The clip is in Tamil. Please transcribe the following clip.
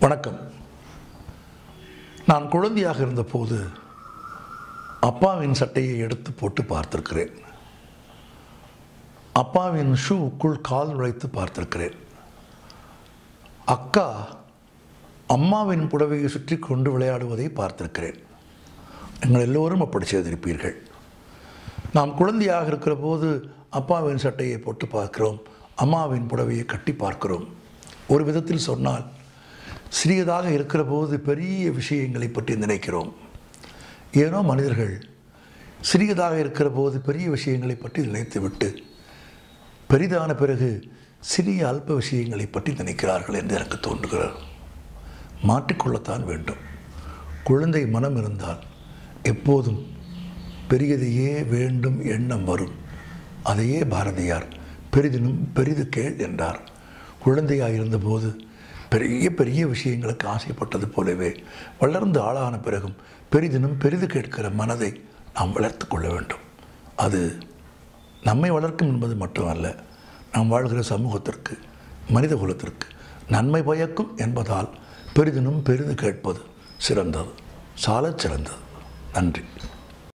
வணக்கம் நான் குழந்தையாக இருந்தபோது அப்பாவின் சட்டையை எடுத்து போட்டு பார்த்திருக்கிறேன் அப்பாவின் ஷூவுக்குள் கால் நுழைத்து பார்த்திருக்கிறேன் அக்கா அம்மாவின் புடவையை சுற்றி கொண்டு விளையாடுவதை பார்த்திருக்கிறேன் நீங்கள் எல்லோரும் அப்படி செய்திருப்பீர்கள் நாம் குழந்தையாக இருக்கிற போது அப்பாவின் சட்டையை போட்டு பார்க்கிறோம் அம்மாவின் புடவையை கட்டி பார்க்கிறோம் ஒரு விதத்தில் சொன்னால் சிறியதாக இருக்கிற போது பெரிய விஷயங்களை பற்றி நினைக்கிறோம் ஏனோ மனிதர்கள் சிறியதாக இருக்கிற போது பெரிய விஷயங்களை பற்றி நினைத்துவிட்டு பெரிதான பிறகு சிறிய அல்ப விஷயங்களை பற்றி நினைக்கிறார்கள் என்று எனக்கு தோன்றுகிறது மாற்றிக்கொள்ளத்தான் வேண்டும் குழந்தை மனம் இருந்தால் எப்போதும் பெரியதையே வேண்டும் எண்ணம் வரும் அதையே பாரதியார் பெரிதினும் பெரிது கேள் என்றார் குழந்தையாக இருந்தபோது பெரிய பெரிய விஷயங்களுக்கு ஆசைப்பட்டது போலவே வளர்ந்து ஆளான பிறகும் பெரிதினும் பெரிது கேட்கிற மனதை நாம் வளர்த்து கொள்ள வேண்டும் அது நம்மை வளர்க்கும் என்பது மட்டுமல்ல நாம் வாழ்கிற சமூகத்திற்கு மனித குலத்திற்கு நன்மை பயக்கும் என்பதால் பெரிதினும் பெரிது கேட்பது சிறந்தது சாலச் சிறந்தது நன்றி